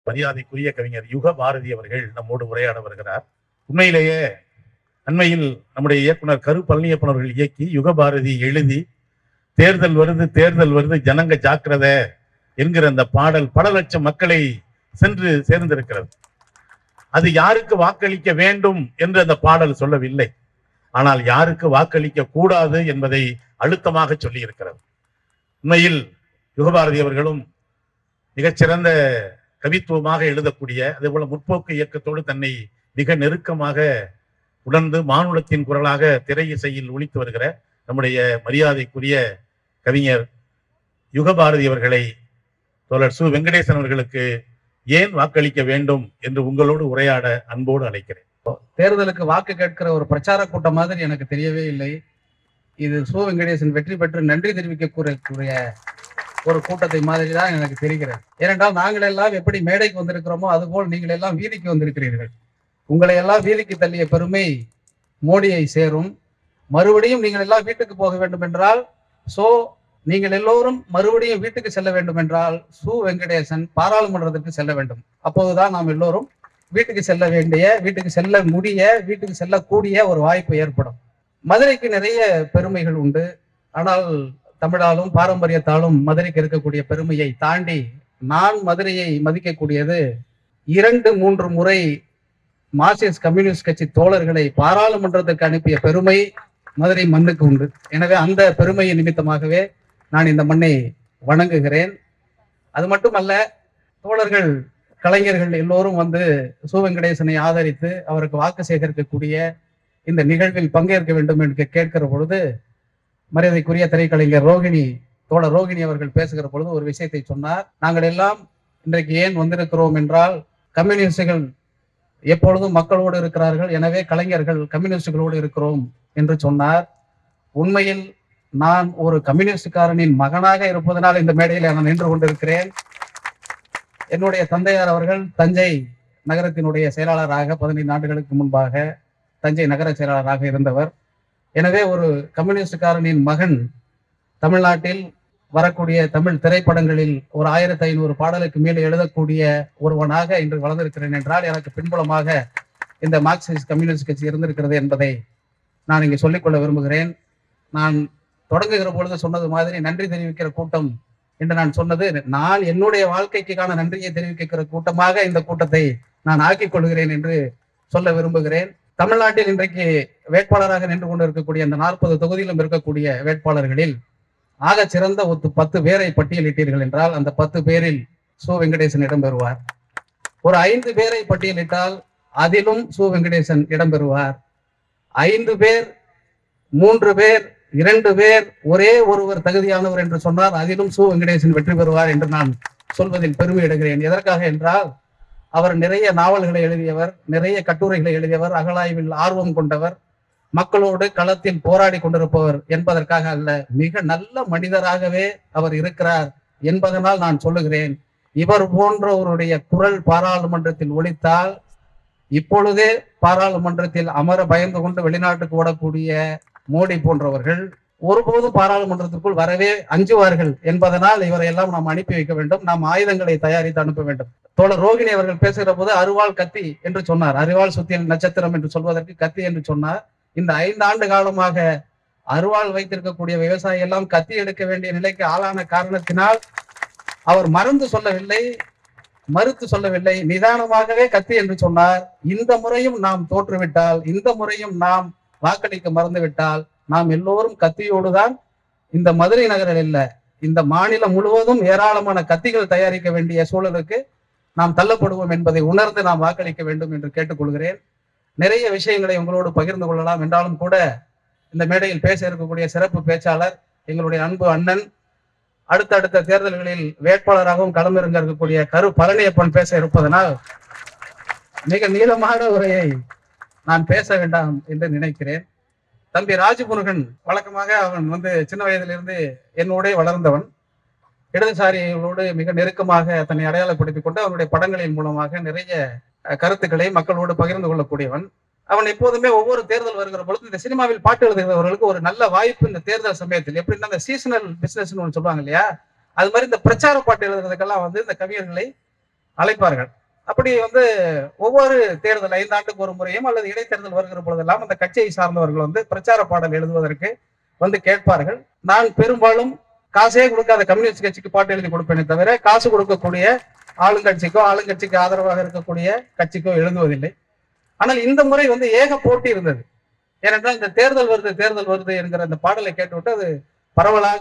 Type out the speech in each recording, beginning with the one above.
மரியாதைக்குரிய கவிஞர் யுக பாரதி அவர்கள் நம்மோடு உரையாட வருகிறார் உண்மையிலேயே அண்மையில் நம்முடைய இயக்குனர் கரு பழனியப்பன் அவர்கள் இயக்கி யுக பாரதி எழுதி தேர்தல் வருது தேர்தல் வருது ஜனங்க ஜாக்கிரதை என்கிற அந்த பாடல் பல லட்சம் மக்களை சென்று சேர்ந்திருக்கிறது அது யாருக்கு வாக்களிக்க வேண்டும் என்று அந்த பாடல் சொல்லவில்லை ஆனால் யாருக்கு வாக்களிக்க கூடாது என்பதை அழுத்தமாக சொல்லி இருக்கிறது உண்மையில் யுகபாரதி அவர்களும் மிகச்சிறந்த கவித்துவமாக எழுதக்கூடிய அதே போல முற்போக்கு இயக்கத்தோடு தன்னை மிக நெருக்கமாக உணர்ந்து மானுடத்தின் குரலாக திரை இசையில் ஒலித்து வருகிற நம்முடைய மரியாதைக்குரிய கவிஞர் யுகபாரதி அவர்களை தோழர் சு வெங்கடேசன் அவர்களுக்கு ஏன் வாக்களிக்க வேண்டும் என்று உங்களோடு உரையாட அன்போடு அழைக்கிறேன் தேர்தலுக்கு வாக்கு கேட்கிற ஒரு பிரச்சார கூட்டம் மாதிரி எனக்கு தெரியவே இல்லை இது சு வெங்கடேசன் வெற்றி பெற்று நன்றி தெரிவிக்கக்கூடிய ஒரு கூட்டத்தை மாதிரி தான் எனக்கு தெரிகிறது ஏனென்றால் நாங்கள் எல்லாம் எப்படி மேடைக்கு வந்திருக்கிறோமோ அதுபோல் நீங்கள் எல்லாம் வீதிக்கு வந்திருக்கிறீர்கள் உங்களை எல்லாம் வீதிக்கு தள்ளிய பெருமை மோடியை சேரும் மறுபடியும் நீங்கள் எல்லாம் வீட்டுக்கு போக வேண்டும் என்றால் சோ நீங்கள் எல்லோரும் மறுபடியும் வீட்டுக்கு செல்ல வேண்டும் என்றால் சு வெங்கடேசன் பாராளுமன்றத்திற்கு செல்ல வேண்டும் அப்போதுதான் நாம் எல்லோரும் வீட்டுக்கு செல்ல வேண்டிய வீட்டுக்கு செல்ல முடிய வீட்டுக்கு செல்லக்கூடிய ஒரு வாய்ப்பு ஏற்படும் மதுரைக்கு நிறைய பெருமைகள் உண்டு ஆனால் தமிழாலும் பாரம்பரியத்தாலும் மதுரைக்கு இருக்கக்கூடிய பெருமையை தாண்டி நான் மதுரையை மதிக்கக்கூடியது இரண்டு மூன்று முறை மார்க்சிஸ்ட் கம்யூனிஸ்ட் கட்சி தோழர்களை பாராளுமன்றத்திற்கு அனுப்பிய பெருமை மதுரை மண்ணுக்கு உண்டு எனவே அந்த பெருமையின் நிமித்தமாகவே நான் இந்த மண்ணை வணங்குகிறேன் அது மட்டுமல்ல தோழர்கள் கலைஞர்கள் எல்லோரும் வந்து சு வெங்கடேசனை ஆதரித்து அவருக்கு வாக்கு சேகரிக்கக்கூடிய இந்த நிகழ்வில் பங்கேற்க வேண்டும் என்று கேட்கிற பொழுது மரியாதைக்குரிய திரைக்கலைஞர் ரோகிணி தோழர் ரோகிணி அவர்கள் பேசுகிற பொழுது ஒரு விஷயத்தை சொன்னார் நாங்கள் எல்லாம் இன்றைக்கு ஏன் வந்திருக்கிறோம் என்றால் கம்யூனிஸ்டுகள் எப்பொழுதும் மக்களோடு இருக்கிறார்கள் எனவே கலைஞர்கள் கம்யூனிஸ்டுகளோடு இருக்கிறோம் என்று சொன்னார் உண்மையில் நான் ஒரு கம்யூனிஸ்டுக்காரனின் மகனாக இருப்பதனால் இந்த மேடையில் நான் நின்று கொண்டிருக்கிறேன் என்னுடைய தந்தையார் அவர்கள் தஞ்சை நகரத்தினுடைய செயலாளராக பதினைந்து ஆண்டுகளுக்கு முன்பாக தஞ்சை நகர செயலாளராக இருந்தவர் எனவே ஒரு கம்யூனிஸ்டுக்காரனின் மகன் தமிழ்நாட்டில் வரக்கூடிய தமிழ் திரைப்படங்களில் ஒரு ஆயிரத்தி ஐநூறு பாடலுக்கு மேல் எழுதக்கூடிய ஒருவனாக இன்று வளர்ந்திருக்கிறேன் என்றால் எனக்கு பின்புலமாக இந்த மார்க்சிஸ்ட் கம்யூனிஸ்ட் கட்சி இருந்திருக்கிறது என்பதை நான் இங்கே சொல்லிக்கொள்ள விரும்புகிறேன் நான் தொடங்குகிற பொழுது சொன்னது மாதிரி நன்றி தெரிவிக்கிற கூட்டம் என்று நான் சொன்னது நான் என்னுடைய வாழ்க்கைக்கான நன்றியை தெரிவிக்கிற கூட்டமாக இந்த கூட்டத்தை நான் ஆக்கிக் கொள்கிறேன் என்று சொல்ல விரும்புகிறேன் தமிழ்நாட்டில் இன்றைக்கு வேட்பாளராக நின்று கொண்டு இருக்கக்கூடிய அந்த நாற்பது தொகுதியிலும் இருக்கக்கூடிய வேட்பாளர்களில் ஆக சிறந்த ஒரு பத்து பேரை பட்டியலிட்டீர்கள் என்றால் அந்த பத்து பேரில் சு வெங்கடேசன் இடம்பெறுவார் ஒரு ஐந்து பேரை பட்டியலிட்டால் அதிலும் சு வெங்கடேசன் இடம்பெறுவார் ஐந்து பேர் மூன்று பேர் இரண்டு பேர் ஒரே ஒருவர் தகுதியானவர் என்று சொன்னார் அதிலும் சு வெங்கடேசன் வெற்றி பெறுவார் என்று நான் சொல்வதில் பெருமை எடுக்கிறேன் எதற்காக என்றால் அவர் நிறைய நாவல்களை எழுதியவர் நிறைய கட்டுரைகளை எழுதியவர் அகழாய்வில் ஆர்வம் கொண்டவர் மக்களோடு களத்தில் போராடி கொண்டிருப்பவர் என்பதற்காக அல்ல மிக நல்ல மனிதராகவே அவர் இருக்கிறார் என்பதனால் நான் சொல்லுகிறேன் இவர் போன்றவருடைய குரல் பாராளுமன்றத்தில் ஒலித்தால் இப்பொழுதே பாராளுமன்றத்தில் அமர பயந்து கொண்டு வெளிநாட்டுக்கு ஓடக்கூடிய மோடி போன்றவர்கள் ஒருபோதும் பாராளுமன்றத்திற்குள் வரவே அஞ்சுவார்கள் என்பதனால் இவரை எல்லாம் நாம் அனுப்பி வைக்க வேண்டும் நாம் ஆயுதங்களை தயாரித்து அனுப்ப வேண்டும் தோழர் ரோகிணி அவர்கள் பேசுகிற போது அருவாள் கத்தி என்று சொன்னார் அருவாள் சுத்தியல் நட்சத்திரம் என்று சொல்வதற்கு கத்தி என்று சொன்னார் இந்த ஐந்து ஆண்டு காலமாக அருவாள் வைத்திருக்கக்கூடிய விவசாயி எல்லாம் கத்தி எடுக்க வேண்டிய நிலைக்கு ஆளான காரணத்தினால் அவர் மறந்து சொல்லவில்லை மறுத்து சொல்லவில்லை நிதானமாகவே கத்தி என்று சொன்னார் இந்த முறையும் நாம் தோற்றுவிட்டால் இந்த முறையும் நாம் வாக்களிக்க மறந்துவிட்டால் நாம் எல்லோரும் கத்தியோடு தான் இந்த மதுரை நகரில் இல்ல இந்த மாநிலம் முழுவதும் ஏராளமான கத்திகள் தயாரிக்க வேண்டிய சூழலுக்கு நாம் தள்ளப்படுவோம் என்பதை உணர்ந்து நாம் வாக்களிக்க வேண்டும் என்று கேட்டுக்கொள்கிறேன் நிறைய விஷயங்களை உங்களோடு பகிர்ந்து கொள்ளலாம் என்றாலும் கூட இந்த மேடையில் பேச இருக்கக்கூடிய சிறப்பு பேச்சாளர் எங்களுடைய அன்பு அண்ணன் அடுத்தடுத்த தேர்தல்களில் வேட்பாளராகவும் களமிறங்க இருக்கக்கூடிய கரு பழனியப்பன் பேச இருப்பதனால் மிக நீளமான உரையை நான் பேச வேண்டாம் என்று நினைக்கிறேன் தம்பி ராஜமுருகன் வழக்கமாக அவன் வந்து சின்ன வயதிலிருந்து என்னோட வளர்ந்தவன் இடதுசாரிகளோடு மிக நெருக்கமாக தன்னை அடையாளப்படுத்திக் கொண்டு அவனுடைய படங்களின் மூலமாக நிறைய அஹ், கருத்துக்களை மக்களோடு பகிர்ந்து கொள்ளக்கூடியவன் அவன் எப்போதுமே ஒவ்வொரு தேர்தல் வருகிற பொழுது இந்த சினிமாவில் பாட்டு எழுதுகிறவர்களுக்கு ஒரு நல்ல வாய்ப்பு இந்த தேர்தல் சமயத்தில் எப்படின்னா இந்த சீசனல் பிசினஸ் ஒன்று சொல்லுவாங்க இல்லையா அது மாதிரி இந்த பிரச்சார பாட்டு எழுதுறதுக்கெல்லாம் வந்து இந்த கவிஞர்களை அழைப்பார்கள் அப்படி வந்து ஒவ்வொரு தேர்தல் ஐந்தாண்டுக்கு ஒரு முறையும் அல்லது இடைத்தேர்தல் வருகிற பொழுதெல்லாம் அந்த கட்சியை சார்ந்தவர்கள் வந்து பிரச்சார பாடல் எழுதுவதற்கு வந்து கேட்பார்கள் நான் பெரும்பாலும் காசே கொடுக்காத கம்யூனிஸ்ட் கட்சிக்கு பாட்டு எழுதி கொடுப்பேனே தவிர காசு கொடுக்கக்கூடிய ஆளுங்கட்சிக்கோ ஆளுங்கட்சிக்கு ஆதரவாக இருக்கக்கூடிய கட்சிக்கோ எழுதுவதில்லை ஆனால் இந்த முறை வந்து ஏக போட்டி இருந்தது ஏனென்றால் இந்த தேர்தல் வருது தேர்தல் வருது என்கிற அந்த பாடலை கேட்டுவிட்டு அது பரவலாக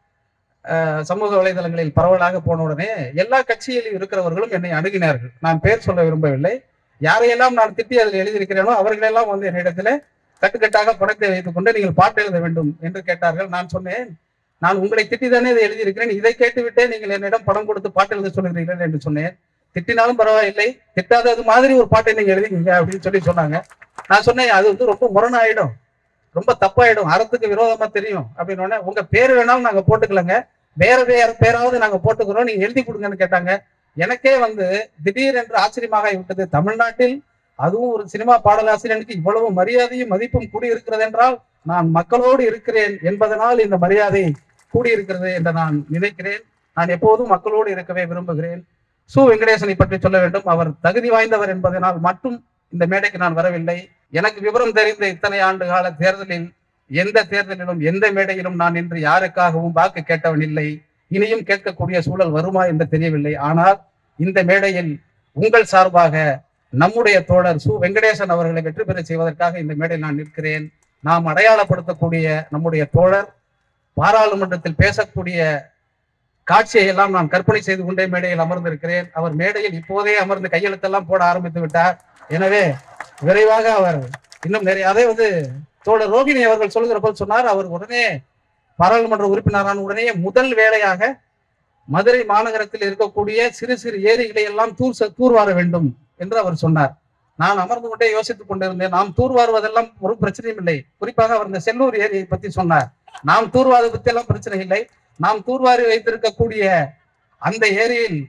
அஹ், சமூக வலைதளங்களில் பரவலாக போன உடனே எல்லா கட்சியிலும் இருக்கிறவர்களும் என்னை அணுகினார்கள் நான் பேர் சொல்ல விரும்பவில்லை யாரையெல்லாம் நான் திட்டி அதில் எழுதியிருக்கிறேனோ அவர்களெல்லாம் வந்து என்னிடத்தில் கட்டுக்கட்டாக பணத்தை வைத்துக் கொண்டு நீங்கள் பாட்டு எழுத வேண்டும் என்று கேட்டார்கள் நான் சொன்னேன் நான் உங்களை திட்டிதானே இதை எழுதியிருக்கிறேன் இதை கேட்டுவிட்டே நீங்கள் என்னிடம் பணம் கொடுத்து பாட்டு எழுத சொல்லுகிறீர்கள் என்று சொன்னேன் திட்டினாலும் பரவாயில்லை திட்டாதது மாதிரி ஒரு பாட்டை நீங்க எழுதிங்க அப்படின்னு சொல்லி சொன்னாங்க நான் சொன்னேன் அது வந்து ரொம்ப முரணாயிடும் ரொம்ப தப்பாயிடும் அறத்துக்கு விரோதமா தெரியும் அப்படின்னு உடனே உங்க பேர் வேணாலும் நாங்க போட்டுக்கலங்க வேற வேற பேராவது நாங்க போட்டுக்கிறோம் நீங்க எழுதி கொடுங்கன்னு கேட்டாங்க எனக்கே வந்து திடீர் என்று ஆச்சரியமாக விட்டது தமிழ்நாட்டில் அதுவும் ஒரு சினிமா பாடலாசிரியனுக்கு இவ்வளவு மரியாதையும் மதிப்பும் கூடியிருக்கிறது என்றால் நான் மக்களோடு இருக்கிறேன் என்பதனால் இந்த மரியாதை கூடியிருக்கிறது என்று நான் நினைக்கிறேன் நான் எப்போதும் மக்களோடு இருக்கவே விரும்புகிறேன் சு வெங்கடேசனை பற்றி சொல்ல வேண்டும் அவர் தகுதி வாய்ந்தவர் என்பதனால் மட்டும் இந்த மேடைக்கு நான் வரவில்லை எனக்கு விவரம் தெரிந்த இத்தனை ஆண்டு கால தேர்தலில் எந்த தேர்தலிலும் எந்த மேடையிலும் நான் இன்று யாருக்காகவும் வாக்கு கேட்டவன் இல்லை இனியும் கேட்கக்கூடிய சூழல் வருமா என்று தெரியவில்லை ஆனால் இந்த மேடையில் உங்கள் சார்பாக நம்முடைய தோழர் சு வெங்கடேசன் அவர்களை வெற்றி பெற செய்வதற்காக இந்த மேடையில் நான் நிற்கிறேன் நாம் அடையாளப்படுத்தக்கூடிய நம்முடைய தோழர் பாராளுமன்றத்தில் பேசக்கூடிய காட்சியை எல்லாம் நான் கற்பனை செய்து கொண்டே மேடையில் அமர்ந்திருக்கிறேன் அவர் மேடையில் இப்போதே அமர்ந்து கையெழுத்தெல்லாம் போட ஆரம்பித்து விட்டார் எனவே விரைவாக அவர் இன்னும் நிறைய அதே வந்து தோழர் ரோகிணி அவர்கள் சொல்லுகிற போது சொன்னார் அவர் உடனே பாராளுமன்ற உறுப்பினரான உடனே முதல் வேலையாக மதுரை மாநகரத்தில் இருக்கக்கூடிய சிறு சிறு ஏரிகளை எல்லாம் தூர் ச- தூர்வார வேண்டும் என்று அவர் சொன்னார் நான் அமர்ந்து கொண்டே யோசித்துக் கொண்டிருந்தேன் நாம் தூர்வாருவதெல்லாம் ஒரு பிரச்சனையும் இல்லை குறிப்பாக அவர் இந்த செல்லூர் ஏரியை பத்தி சொன்னார் நாம் தூர்வாரை பத்தி எல்லாம் பிரச்சனை இல்லை நாம் தூர்வாரி வைத்திருக்கக்கூடிய அந்த ஏரியில்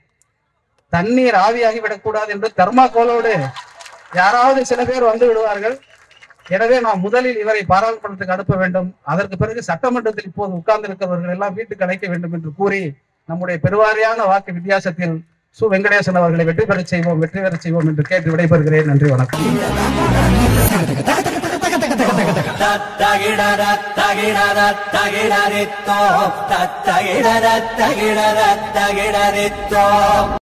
தண்ணீர் ஆவியாகி விடக்கூடாது என்று தர்மாக்கோலோடு யாராவது சில பேர் வந்து விடுவார்கள் எனவே நாம் முதலில் இவரை பாராளுமன்றத்துக்கு அனுப்ப வேண்டும் அதற்கு பிறகு சட்டமன்றத்தில் இப்போது உட்கார்ந்து இருக்கிறவர்கள் எல்லாம் வீட்டுக்கு அழைக்க வேண்டும் என்று கூறி நம்முடைய பெருவாரியான வாக்கு வித்தியாசத்தில் சு வெங்கடேசன் அவர்களை வெற்றி பெறச் செய்வோம் வெற்றி பெறச் செய்வோம் என்று கேட்டு விடைபெறுகிறேன் நன்றி வணக்கம் தத்தகிடர தகிடர தகிடரித்தோ தத்தகிடர தகிடர தகிடரித்தோ